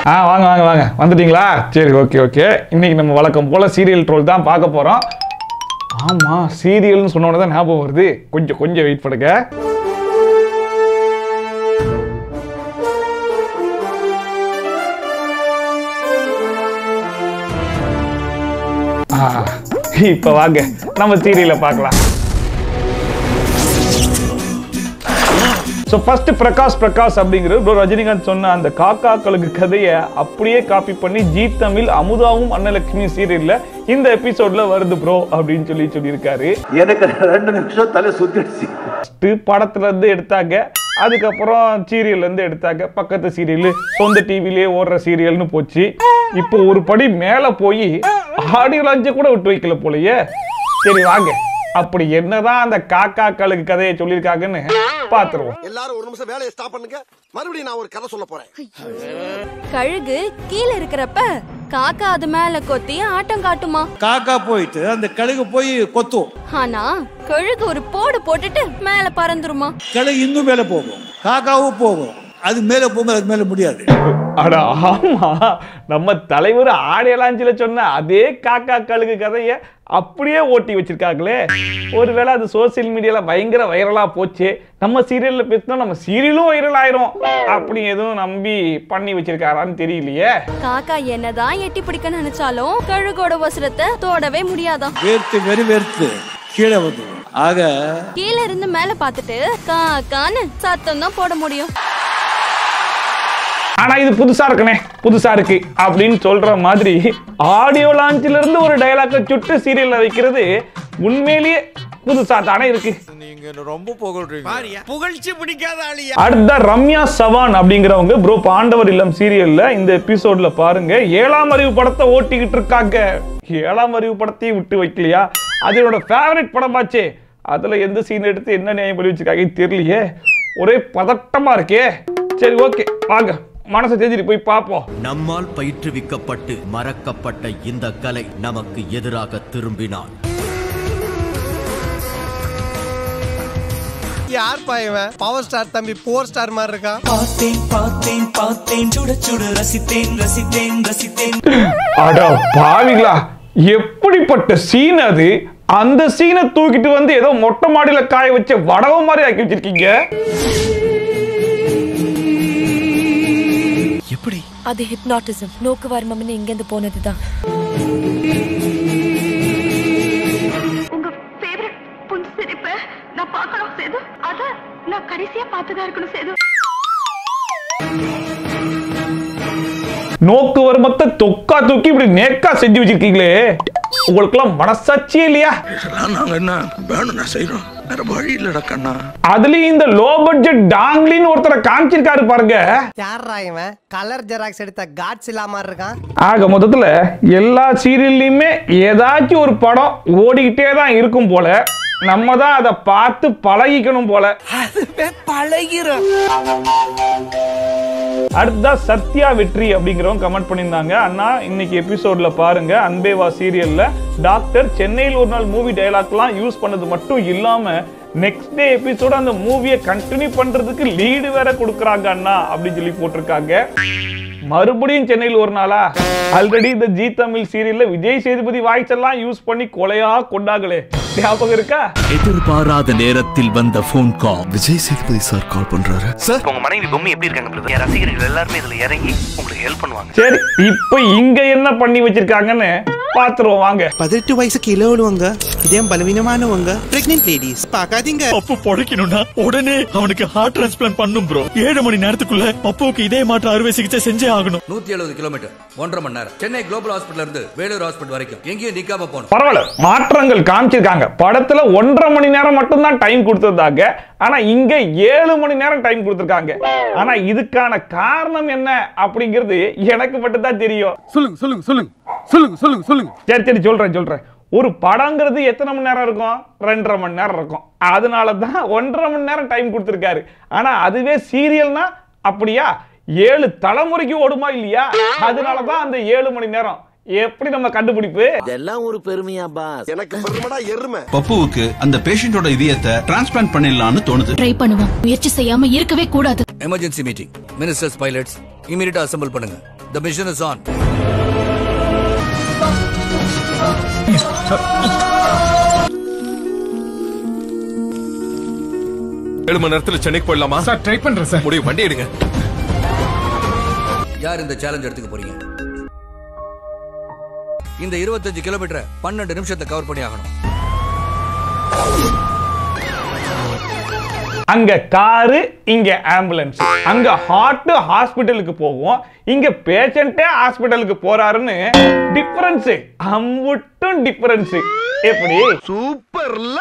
ஆ வாங்க வாங்க வாங்க வந்துட்டீங்களா சரி ஓகே ஓகே இன்னைக்கு நம்ம வழக்கம் போல சீரியல் ட்ரோல் தான் பார்க்க போறோம் ஆமா சீரியல்னு சொன்ன உடனே தான் ஞாபகம் வருது கொஞ்சம் கொஞ்சம் வெயிட் பண்ணுங்க ஆ, இப்ப வாங்க நம்ம சீரியலை பார்க்கலாம் ஸோ ஃபர்ஸ்ட் பிரகாஷ் பிரகாஷ் அப்படிங்கிறது ப்ரோ ரஜினிகாந்த் சொன்ன அந்த காக்காக்களுக்கு கதையை அப்படியே காப்பி பண்ணி ஜி தமிழ் அமுதாவும் அன்னலட்சுமி சீரியல்ல இந்த எபிசோட்ல வருது ப்ரோ அப்படின்னு சொல்லி சொல்லியிருக்காரு எனக்கு ரெண்டு நிமிஷம் தலை சுத்திடுச்சு ஃபர்ஸ்ட் படத்துல இருந்து எடுத்தாங்க அதுக்கப்புறம் சீரியல்ல இருந்து எடுத்தாங்க பக்கத்து சீரியல் சொந்த டிவிலே ஓடுற சீரியல்னு போச்சு இப்போ ஒரு படி மேல போய் ஆடியோ லான்ச்சை கூட விட்டு வைக்கல போலயே சரி வாங்க அப்படி என்னதான் அந்த காக்காக்களுக்கு கதையை சொல்லியிருக்காங்கன்னு பார்த்துருவோம் எல்லாரும் ஒரு நிமிஷம் வேலையை ஸ்டாப் பண்ணுங்க மறுபடியும் நான் ஒரு கதை சொல்ல போறேன் கழுகு கீழே இருக்கிறப்ப காக்கா அது மேல கொத்தி ஆட்டம் காட்டுமா காக்கா போயிட்டு அந்த கழுகு போய் கொத்தும் ஆனா கழுகு ஒரு போடு போட்டுட்டு மேல பறந்துருமா கழுகு இன்னும் மேல போகும் காக்காவும் போகும் அது மேல போகும்போது அது மேல முடியாது அட ஆமா நம்ம தலைவர் ஆடியலாஞ்சில சொன்ன அதே காக்கா கழுகு கதையை அப்படியே ஓட்டி வச்சிருக்காங்களே ஒருவேளை அது சோசியல் மீடியால பயங்கர வைரலா போச்சு நம்ம சீரியல்ல பேசினா நம்ம சீரியலும் வைரல் ஆயிரும் அப்படி எதுவும் நம்பி பண்ணி வச்சிருக்காரான்னு தெரியலையே காக்கா என்னதான் எட்டி பிடிக்க நினைச்சாலும் கழுகோட வசரத்தை தோடவே முடியாதாம் வேர்த்து வெறி வேர்த்து கீழே வந்து ஆக கீழே இருந்து மேல பார்த்துட்டு காக்கான்னு சத்தம் தான் போட முடியும் ஆனா இது புதுசா இருக்குனே புதுசா இருக்கு அப்படின்னு சொல்ற மாதிரி ஆடியோ லான்ச்ல இருந்து ஒரு டயலாக்கை சுட்டு சீரியல்ல வைக்கிறது உண்மையிலேயே புதுசா தானே இருக்கு புகழ்ச்சி பிடிக்காத ஆளியா அடுத்த ரம்யா சவான் அப்படிங்கிறவங்க ப்ரோ பாண்டவர் இல்லம் சீரியல்ல இந்த எபிசோட்ல பாருங்க ஏழாம் அறிவு படத்தை ஓட்டிக்கிட்டு இருக்காங்க ஏழாம் அறிவு படத்தையும் விட்டு வைக்கலையா அது என்னோட ஃபேவரட் படமாச்சே அதுல எந்த சீன் எடுத்து என்ன நியாயம் பண்ணி வச்சிருக்காங்கன்னு தெரியலையே ஒரே பதட்டமா இருக்கே சரி ஓகே வாங்க மனசை தேதிட்டு போய் பார்ப்போம் நம்மால் பயிற்றுவிக்கப்பட்டு மறக்கப்பட்ட இந்த கலை நமக்கு எதிராக திரும்பினான் யார் பாயவன் பவர் ஸ்டார் தம்பி போர் ஸ்டார் மாதிரி இருக்கான் பார்த்தேன் பார்த்தேன் பார்த்தேன் சுட சுட ரசித்தேன் ரசித்தேன் ரசித்தேன் அட பாவிங்களா எப்படிப்பட்ட சீன் அது அந்த சீனை தூக்கிட்டு வந்து ஏதோ மொட்டை மாடியில காய வச்ச வடவ மாதிரி ஆக்கி வச்சிருக்கீங்க எப்படி அது ஹிப்னாட்டிசம் நோக்கு வர்மம்னு இங்கிருந்து போனதுதான் உங்க ஃபேவரட் புஞ்சு சிரிப்ப நான் பார்க்கணும் சேது அத நான் கடைசியா பார்த்ததா இருக்கணும் சேது நோக்கு வருமத்தை தொக்கா தூக்கி இப்படி நேக்கா செஞ்சு வச்சிருக்கீங்களே உங்களுக்கெல்லாம் மனசாட்சியே இல்லையா நாங்க என்ன வேணும்னா செய்யறோம் வேற வழி இல்லடா கண்ணா அதுலயும் இந்த லோ பட்ஜெட் டாங்லின்னு ஒருத்தரை காமிச்சிருக்காரு பாருங்க யாரா இவன் கலர் ஜெராக்ஸ் எடுத்த காட்ஸ் இல்லாம இருக்கான் ஆக மொத்தத்துல எல்லா சீரியல்லையுமே ஏதாச்சும் ஒரு படம் ஓடிக்கிட்டே தான் இருக்கும் போல நம்ம தான் அதை பார்த்து பழகிக்கணும் போல பழகிறோம் அடுத்ததா சத்யா வெற்றி அப்படிங்கிறவங்க கமெண்ட் பண்ணியிருந்தாங்க அண்ணா இன்னைக்கு எபிசோட்ல பாருங்க அன்பேவா சீரியல்ல டாக்டர் சென்னையில் ஒரு நாள் மூவி டைலாக்லாம் யூஸ் பண்ணது மட்டும் இல்லாம நெக்ஸ்ட் டே எபிசோட அந்த மூவியை கண்டினியூ பண்றதுக்கு லீடு வேற கொடுக்குறாங்க அண்ணா அப்படின்னு சொல்லி போட்டிருக்காங்க மறுபடியும் சென்னையில் ஒரு நாளா ஆல்ரெடி இந்த ஜி தமிழ் சீரியல்ல விஜய் சேதுபதி வாய்ஸ் எல்லாம் யூஸ் பண்ணி கொலையா கொண்டாங்களே ஞாபகம் இருக்கா எதிர்பாராத நேரத்தில் வந்த phone call Vijay Sethupathi sir call பண்றாரு சார் உங்க மனைவி பொம்மை எப்படி இருக்காங்க பிரதர் என் ரசிகர்கள் எல்லாருமே இதுல இறங்கி உங்களுக்கு ஹெல்ப் பண்ணுவாங்க சரி இப்போ இங்க என்ன பண்ணி வச்சிருக்காங்கன்னு பாத்துருவோம் வாங்க பதினெட்டு வயசுக்கு இளவலுவங்க இதயம் பலவீனமானவங்க பிரெக்னென்ட் லேடிஸ் பார்க்காதீங்க பப்பு பொழைக்கணும்னா உடனே அவனுக்கு ஹார்ட் டிரான்ஸ்பிளான்ட் பண்ணும் ப்ரோ ஏழு மணி நேரத்துக்குள்ள பப்புவுக்கு இதய மாற்று அறுவை சிகிச்சை செஞ்சே ஆகணும் நூத்தி எழுபது கிலோமீட்டர் ஒன்றரை மணி நேரம் சென்னை குளோபல் ஹாஸ்பிட்டல் இருந்து வேலூர் ஹாஸ்பிட்டல் வரைக்கும் எங்கேயும் நிக்காம போகணும் பரவாயில்ல மாற்றங்கள் காமிச்சிருக்காங்க படத்துல ஒன்றரை மணி நேரம் மட்டும்தான் டைம் கொடுத்திருந்தாங்க ஆனா இங்க ஏழு மணி நேரம் டைம் கொடுத்திருக்காங்க ஆனா இதுக்கான காரணம் என்ன அப்படிங்கிறது எனக்கு மட்டும் தான் தெரியும் சொல்லுங்க சொல்லுங்க சொல்லுங்க சொல்லுங்க சொல்லுங்க சொல்லுங்க சரி சரி சொல்றேன் சொல்றேன் ஒரு படங்கிறது எத்தனை மணி நேரம் இருக்கும் ரெண்டரை மணி நேரம் இருக்கும் அதனால தான் ஒன்றரை மணி நேரம் டைம் கொடுத்துருக்காரு ஆனா அதுவே சீரியல்னா அப்படியா ஏழு தலைமுறைக்கு ஓடுமா இல்லையா அதனால தான் அந்த ஏழு மணி நேரம் எப்படி நம்ம கண்டுபிடிப்பு இதெல்லாம் ஒரு பெருமையா பாஸ் எனக்கு பெருமைடா எருமை பப்புவுக்கு அந்த பேஷண்டோட இதயத்தை டிரான்ஸ்பிளான்ட் பண்ணிடலாம்னு தோணுது ட்ரை பண்ணுவோம் முயற்சி செய்யாம இருக்கவே கூடாது எமர்ஜென்சி மீட்டிங் மினிஸ்டர்ஸ் பைலட்ஸ் இமீடியட்டா அசெம்பிள் பண்ணுங்க த மிஷன் இஸ் ஆன் ஏழு மணி நேரத்துல சென்னைக்கு போயிடலாமா சார் ட்ரை பண்றேன் சார் முடியும் வண்டி எடுங்க யார் இந்த சேலஞ்ச் எடுத்துக்க போறீங்க இந்த 25 கிலோமீட்டர் பன்னெண்டு நிமிஷத்தை கவர் பண்ணி ஆகணும் அங்க காரு இங்க ஆம்புலன்ஸ் அங்க ஹார்ட் ஹாஸ்பிட்டலுக்கு போகும் இங்க பேஷண்டே ஹாஸ்பிட்டலுக்கு போறாருன்னு டிஃபரன்ஸ் அம்புட்டும் டிஃபரன்ஸ் எப்படி சூப்பர்ல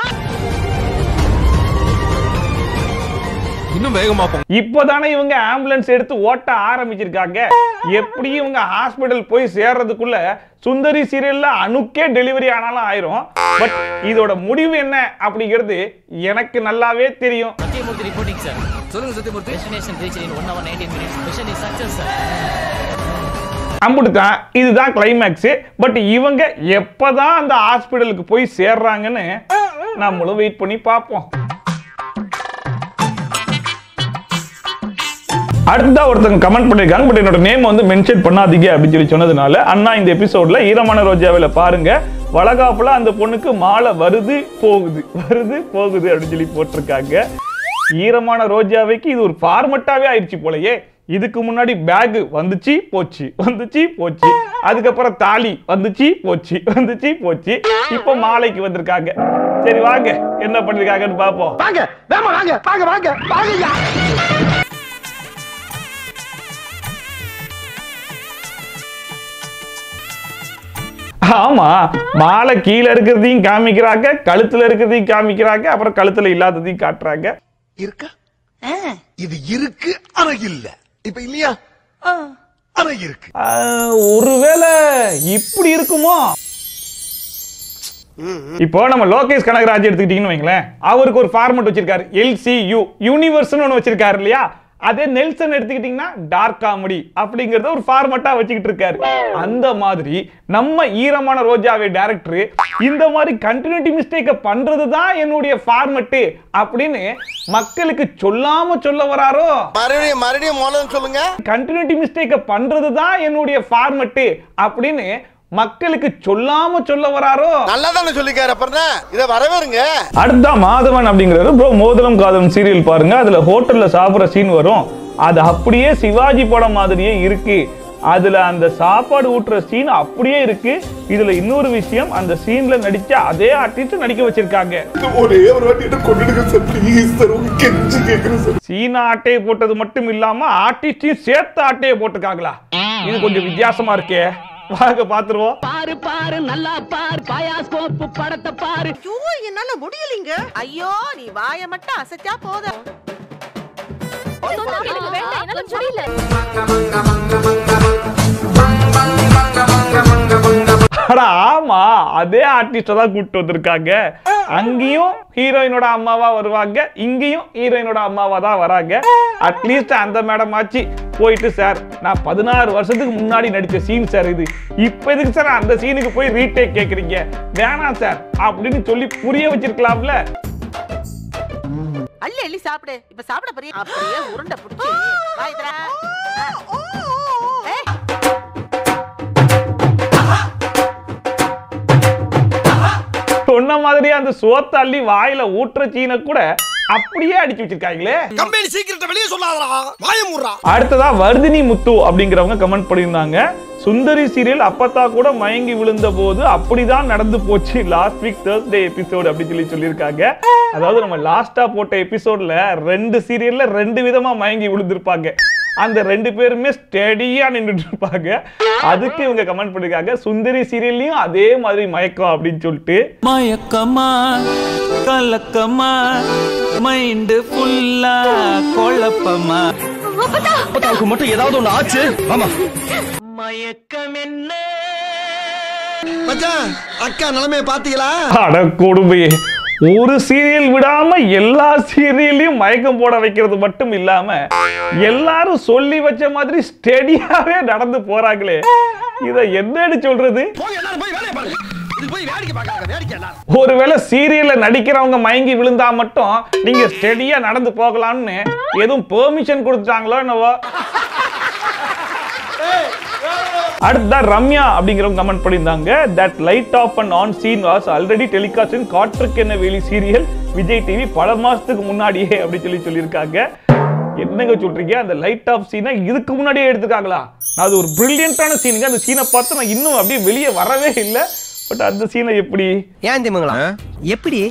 இன்னும் வேகமா போ இப்போதானே இவங்க ஆம்புலன்ஸ் எடுத்து ஓட்ட ஆரம்பிச்சிருக்காங்க எப்படி இவங்க ஹாஸ்பிடல் போய் சேர்றதுக்குள்ள சுந்தரி சீரியல்ல அணுக்கே டெலிவரி ஆனாலும் ஆயிரும் பட் இதோட முடிவு என்ன அப்படிங்கிறது எனக்கு நல்லாவே தெரியும் சத்யமூர்த்தி ரிப்போர்ட்டிங் சார் சொல்லுங்க Sathyamoorthy destination reach in 1 hour 19 minutes mission is success sir அம்புட்டு தான் இதுதான் கிளைமேக்ஸ் பட் இவங்க எப்பதான் அந்த ஹாஸ்பிடலுக்கு போய் சேர்றாங்கன்னு நம்மளும் வெயிட் பண்ணி பார்ப்போம் அடுத்ததா ஒருத்தங்க கமெண்ட் பண்ணிருக்காங்க பட் என்னோட நேம் வந்து மென்ஷன் பண்ணாதீங்க அப்படின்னு சொல்லி சொன்னதுனால அண்ணா இந்த எபிசோட்ல ஈரமான ரோஜாவில பாருங்க வளகாப்புல அந்த பொண்ணுக்கு மாலை வருது போகுது வருது போகுது அப்படின்னு சொல்லி போட்டிருக்காங்க ஈரமான ரோஜாவைக்கு இது ஒரு ஃபார்மட்டாவே ஆயிடுச்சு போலயே இதுக்கு முன்னாடி பேக் வந்துச்சு போச்சு வந்துச்சு போச்சு அதுக்கப்புறம் தாலி வந்துச்சு போச்சு வந்துச்சு போச்சு இப்போ மாலைக்கு வந்திருக்காங்க சரி வாங்க என்ன பண்ணிருக்காங்கன்னு பாப்போம் வாங்க வேமா வாங்க வாங்க வாங்க வாங்கய்யா ஆமா மாலை கீழே இருக்கிறதையும் காமிக்கிறாங்க கழுத்துல இருக்கிறதையும் காமிக்கிறாங்க அப்புறம் கழுத்துல இல்லாததையும் காட்டுறாங்க இருக்கா இது இருக்கு ஆனா இல்ல இப்ப இல்லையா ஆனா இருக்கு ஆஹ், ஒருவேளை இப்படி இருக்குமோ இப்போ நம்ம லோகேஷ் கனகராஜ் எடுத்துக்கிட்டீங்கன்னு வைங்களேன் அவருக்கு ஒரு ஃபார்மட் வச்சிருக்காரு எல்சியூ யூனிவர்ஸ்னு ஒன்று வச்சிருக்காரு இல்லையா அதே நெல்சன் எடுத்துக்கிட்டீங்கன்னா டார்க் காமெடி அப்படிங்கறத ஒரு ஃபார்மட்டா வச்சுக்கிட்டு இருக்காரு அந்த மாதிரி நம்ம ஈரமான ரோஜாவை டைரக்டர் இந்த மாதிரி கண்டினியூட்டி மிஸ்டேக்க பண்றது தான் என்னுடைய ஃபார்மட்டு அப்படின்னு மக்களுக்கு சொல்லாம சொல்ல வராரோ மறுபடியும் மறுபடியும் மூலம் சொல்லுங்க கண்டினியூட்டி மிஸ்டேக்க பண்றது தான் என்னுடைய ஃபார்மட்டு அப்படின்னு மக்களுக்கு சொல்லாம சொல்ல வராரோ நல்லா தானே சொல்லிக்காரு அப்புறம் இத வரவேறுங்க அடுத்த மாதவன் அப்படிங்கிறது ப்ரோ மோதலம் காதம் சீரியல் பாருங்க அதுல ஹோட்டல்ல சாப்பிடுற சீன் வரும் அது அப்படியே சிவாஜி படம் மாதிரியே இருக்கு அதுல அந்த சாப்பாடு ஊட்டுற சீன் அப்படியே இருக்கு இதுல இன்னொரு விஷயம் அந்த சீன்ல நடிச்ச அதே ஆர்டிஸ்ட் நடிக்க வச்சிருக்காங்க ஒரே ஒரு வாட்டி கொண்டுடுங்க சார் ப்ளீஸ் சார் உங்க கெஞ்சி கேக்குறேன் சார் சீனா ஆட்டையை போட்டது மட்டும் இல்லாம ஆர்டிஸ்டையும் சேர்த்து ஆட்டையை போட்டிருக்காங்களா இது கொஞ்சம் வித்தியாசமா இருக்கே வாங்க பாத்துருவோம் பாரு பாரு நல்லா பாரு பாயாஸ்கோப்பு படத்தை பாரு ஐயோ என்னால முடியலீங்க ஐயோ நீ வாய மட்டும் அசைச்சா போதும் அட ஆமா அதே ஆர்டிஸ்ட தான் கூப்பிட்டு வந்திருக்காங்க அங்கேயும் ஹீரோயினோட அம்மாவா வருவாங்க இங்கேயும் ஹீரோயினோட அம்மாவா தான் வராங்க அட்லீஸ்ட் அந்த மேடம் ஆச்சு போயிட்டு சார் நான் பதினாறு வருஷத்துக்கு முன்னாடி நடிச்ச சீன் சார் இது இப்போ எதுக்கு சார் அந்த சீனுக்கு போய் ரீடேக் கேக்குறீங்க வேணாம் சார் அப்படின்னு சொல்லி புரிய வச்சிருக்கலாம்ல அள்ளி அள்ளி சாப்பிடு இப்ப சாப்பிட போறிய அப்படியே உருண்டை புடிச்சு வாய் தரா சொன்ன மாதிரியே அந்த சோத்த அள்ளி வாயில ஊட்டுற சீனை கூட அப்படியே அடிச்சு வச்சிருக்காங்களே கம்பெனி சீக்கிரத்தை வெளியே சொல்லாதடா வாய மூடுறா அடுத்ததா வர்தினி முத்து அப்படிங்கிறவங்க கமெண்ட் பண்ணியிருந்தாங்க சுந்தரி சீரியல் அப்பத்தா கூட மயங்கி விழுந்த போது அப்படிதான் நடந்து போச்சு லாஸ்ட் வீக் தேர்ஸ்டே எபிசோடு அப்படின்னு சொல்லி சொல்லியிருக்காங்க அதாவது நம்ம லாஸ்டா போட்ட எபிசோட்ல ரெண்டு சீரியல்ல ரெண்டு விதமா மயங்கி விழுந்திருப்பாங்க அந்த ரெண்டு பேருமே ஸ்டெடியா நின்றுட்டு இருப்பாங்க அதுக்கு இவங்க கமெண்ட் பண்ணிருக்காங்க சுந்தரி சீரியல்லையும் அதே மாதிரி மயக்கம் அப்படின்னு சொல்லிட்டு மயக்கமா கலக்கமா மைண்டு ஃபுல்லா குழப்பமா அப்பதாவுக்கு மட்டும் ஏதாவது ஒண்ணு ஆச்சு ஆமா மயக்கம் என்ன மச்சான் அக்கா நிலைமைய பாத்தீங்களா அட கொடுமையே ஒரு சீரியல் விடாம எல்லா சீரியல்லையும் மயக்கம் போட வைக்கிறது மட்டும் இல்லாம எல்லாரும் சொல்லி வச்ச மாதிரி ஸ்டெடியாவே நடந்து போறாங்களே இத என்னன்னு சொல்றது ஒருவேளை சீரியல்ல நடிக்கிறவங்க மயங்கி விழுந்தா மட்டும் நீங்க ஸ்டெடியா நடந்து போகலாம்னு எதுவும் பெர்மிஷன் கொடுத்தாங்களோ என்னவோ அடுத்ததா ரம்யா அப்படிங்கிறவங்க கமெண்ட் பண்ணியிருந்தாங்க that light off and on scene was already telecast in காற்றுக்கு என்ன வேலி சீரியல் விஜய் டிவி பல மாசத்துக்கு முன்னாடியே அப்படி சொல்லி சொல்லியிருக்காங்க என்னங்க சொல்றீங்க அந்த லைட் ஆஃப் சீனை இதுக்கு முன்னாடியே எடுத்துக்காங்களா அது ஒரு பிரில்லியண்டான சீனுங்க அந்த சீனை பார்த்து நான் இன்னும் அப்படியே வெளியே வரவே இல்லை பட் அந்த சீனை எப்படி ஏன் திமுங்களா எப்படி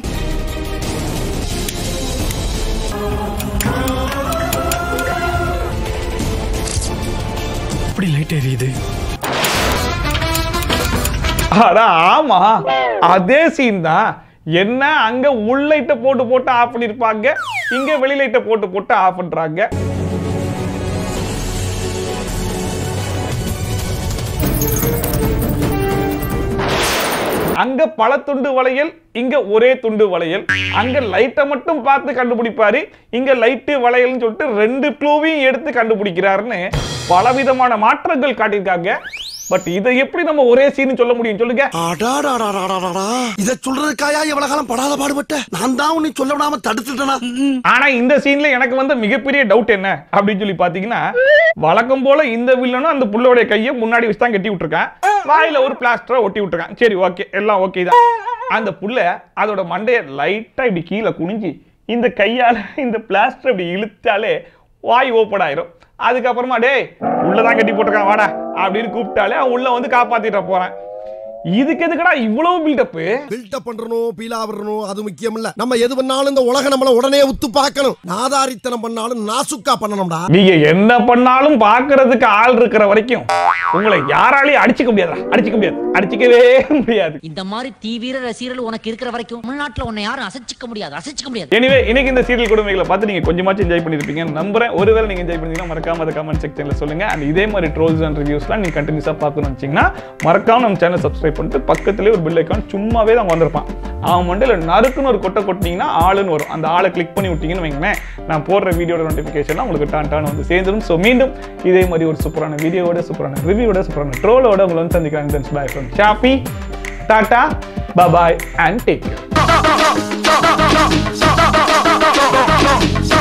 அப்படி லைட் எரியுது அட ஆமா அதே சீன் தான் என்ன அங்க உள் லைட்டை போட்டு போட்டு ஆஃப் பண்ணிருப்பாங்க இங்க வெளி லைட்டை போட்டு போட்டு ஆஃப் பண்றாங்க அங்க பல துண்டு வளையல் இங்க ஒரே துண்டு வளையல் அங்க லைட்டை மட்டும் பார்த்து கண்டுபிடிப்பாரு இங்க லைட்டு வளையல்னு சொல்லிட்டு ரெண்டு க்ளூவையும் எடுத்து கண்டுபிடிக்கிறாருன்னு பலவிதமான மாற்றங்கள் காட்டியிருக்காங்க பட் இதை எப்படி நம்ம ஒரே சீன் சொல்ல முடியும் சொல்லுங்க இத சொல்றதுக்காயா எவ்வளவு காலம் படாத பாடுபட்ட நான் தான் உன்னை சொல்ல விடாம தடுத்துட்டேனா ஆனா இந்த சீன்ல எனக்கு வந்து மிகப்பெரிய டவுட் என்ன அப்படின்னு சொல்லி பாத்தீங்கன்னா வழக்கம் போல இந்த வில்லனும் அந்த புள்ளோடைய கையை முன்னாடி வச்சு தான் கட்டி விட்டுருக்கான் வாயில ஒரு பிளாஸ்டரை ஒட்டி விட்டுருக்கான் சரி ஓகே எல்லாம் ஓகே தான் அந்த புள்ள அதோட மண்டைய லைட்டா இப்படி கீழே குனிஞ்சு இந்த கையால இந்த பிளாஸ்டர் இப்படி இழுத்தாலே வாய் ஓப்பன் ஆயிரும் அதுக்கப்புறமா டேய் உள்ளதான் கட்டி போட்டிருக்கான் வாடா அப்படின்னு கூப்பிட்டாலே அவன் உள்ள வந்து காப்பாத்திட்டு போறான் இதுக்கு எதுக்குடா இவ்வளவு பில்டப் பில்டப் பண்றணும் பீலா வரணும் அது முக்கியம் இல்ல நம்ம எது பண்ணாலும் இந்த உலக நம்மள உடனே உத்து பார்க்கணும் நாதாரித்தனம் பண்ணாலும் நாசுக்கா பண்ணணும்டா நீங்க என்ன பண்ணாலும் பாக்குறதுக்கு ஆள் இருக்கிற வரைக்கும் உங்களை யாராலையும் அடிச்சுக்க முடியாதா அடிச்சுக்க முடியாது அடிச்சுக்கவே முடியாது இந்த மாதிரி தீவிர ரசிகர்கள் உனக்கு இருக்கிற வரைக்கும் தமிழ்நாட்டுல உன்னை யாரும் அசைச்சிக்க முடியாது அசைச்சிக்க முடியாது எனிவே இன்னைக்கு இந்த சீரியல் குடும்பங்களை பார்த்து நீங்க கொஞ்சமாச்சும் என்ஜாய் பண்ணிருப்பீங்க நம்புறேன் ஒருவேளை நீங்க என்ஜாய் பண்ணீங்கன்னா மறக்காம அதை கமெண்ட் செக்ஷன்ல சொல்லுங்க அண்ட் இதே மாதிரி ட்ரோல்ஸ் அண்ட் ரிவ்யூஸ்லாம் நீங்க கண்டினியூஸா பார்க்கணும்னு வச்சீங்கன்னா மறக்காம நம்ம சேனல் சப்ஸ்கிரைப் பண்ணிட்டு பக்கத்துலேயே ஒரு பில் ஐக்கான் சும்மாவே தான் வந்திருப்பான் அவன் மண்டையில நறுக்குன்னு ஒரு கொட்டை கொட்டினீங்கன்னா ஆளுன்னு வரும் அந்த ஆளை கிளிக் பண்ணி விட்டீங்கன்னு வைங்களேன் நான் போடுற வீடியோட நோட்டிஃபிகேஷன்லாம் உங்களுக்கு டான் டான் வந்து சேர்ந்துடும் ஸோ மீண்டும் இதே மாதிரி ஒரு சூப்பரான வீடியோவோட சூப்பரான ரிவ்யூவோட சூப்பரான ட்ரோலோட உங்களை வந்து சந்திக்கிறேன் பாய் ஃப்ரம் ஷாப்பி டாடா பபாய் அண்ட் டேக்